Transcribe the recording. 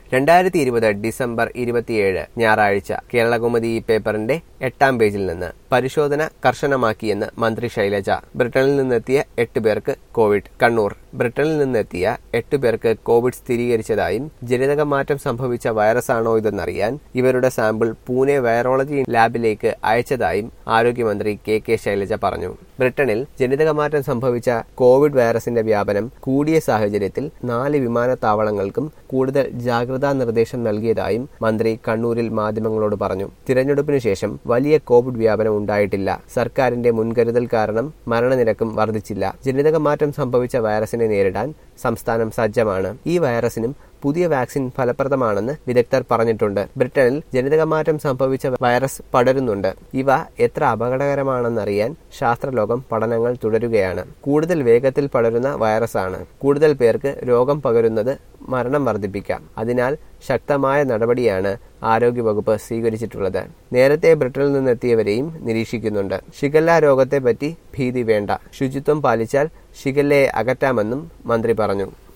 രണ്ടായിരത്തി ഇരുപത് ഡിസംബർ ഇരുപത്തിയേഴ് ഞായറാഴ്ച കേരളകൗമുദി ഈ പേപ്പറിന്റെ എട്ടാം പേജിൽ നിന്ന് പരിശോധന കർശനമാക്കിയെന്ന് മന്ത്രി ശൈലജ ബ്രിട്ടനിൽ നിന്നെത്തിയ എട്ട് പേർക്ക് കോവിഡ് കണ്ണൂർ ബ്രിട്ടനിൽ നിന്നെത്തിയ എട്ട് പേർക്ക് കോവിഡ് സ്ഥിരീകരിച്ചതായും ജനിതക മാറ്റം സംഭവിച്ച വൈറസാണോ ഇതെന്നറിയാൻ ഇവരുടെ സാമ്പിൾ പൂനെ വൈറോളജി ലാബിലേക്ക് അയച്ചതായും ആരോഗ്യമന്ത്രി കെ കെ ശൈലജ പറഞ്ഞു ബ്രിട്ടനിൽ ജനിതക മാറ്റം സംഭവിച്ച കോവിഡ് വൈറസിന്റെ വ്യാപനം കൂടിയ സാഹചര്യത്തിൽ നാല് വിമാനത്താവളങ്ങൾക്കും കൂടുതൽ ജാഗ്രതാ നിർദ്ദേശം നൽകിയതായും മന്ത്രി കണ്ണൂരിൽ മാധ്യമങ്ങളോട് പറഞ്ഞു തിരഞ്ഞെടുപ്പിന് ശേഷം വലിയ കോവിഡ് വ്യാപനം ഉണ്ടായിട്ടില്ല സർക്കാരിന്റെ മുൻകരുതൽ കാരണം മരണനിരക്കും വർദ്ധിച്ചില്ല ജനിതക മാറ്റം സംഭവിച്ച വൈറസിനെ നേരിടാൻ സംസ്ഥാനം സജ്ജമാണ് ഈ വൈറസിനും പുതിയ വാക്സിൻ ഫലപ്രദമാണെന്ന് വിദഗ്ധർ പറഞ്ഞിട്ടുണ്ട് ബ്രിട്ടനിൽ ജനിതകമാറ്റം സംഭവിച്ച വൈറസ് പടരുന്നുണ്ട് ഇവ എത്ര അപകടകരമാണെന്നറിയാൻ ശാസ്ത്രലോകം പഠനങ്ങൾ തുടരുകയാണ് കൂടുതൽ വേഗത്തിൽ പടരുന്ന വൈറസാണ് കൂടുതൽ പേർക്ക് രോഗം പകരുന്നത് മരണം വർദ്ധിപ്പിക്കാം അതിനാൽ ശക്തമായ നടപടിയാണ് ആരോഗ്യവകുപ്പ് സ്വീകരിച്ചിട്ടുള്ളത് നേരത്തെ ബ്രിട്ടനിൽ നിന്നെത്തിയവരെയും നിരീക്ഷിക്കുന്നുണ്ട് ഷിഗല്ല രോഗത്തെപ്പറ്റി ഭീതി വേണ്ട ശുചിത്വം പാലിച്ചാൽ ഷിഗല്ലയെ അകറ്റാമെന്നും മന്ത്രി പറഞ്ഞു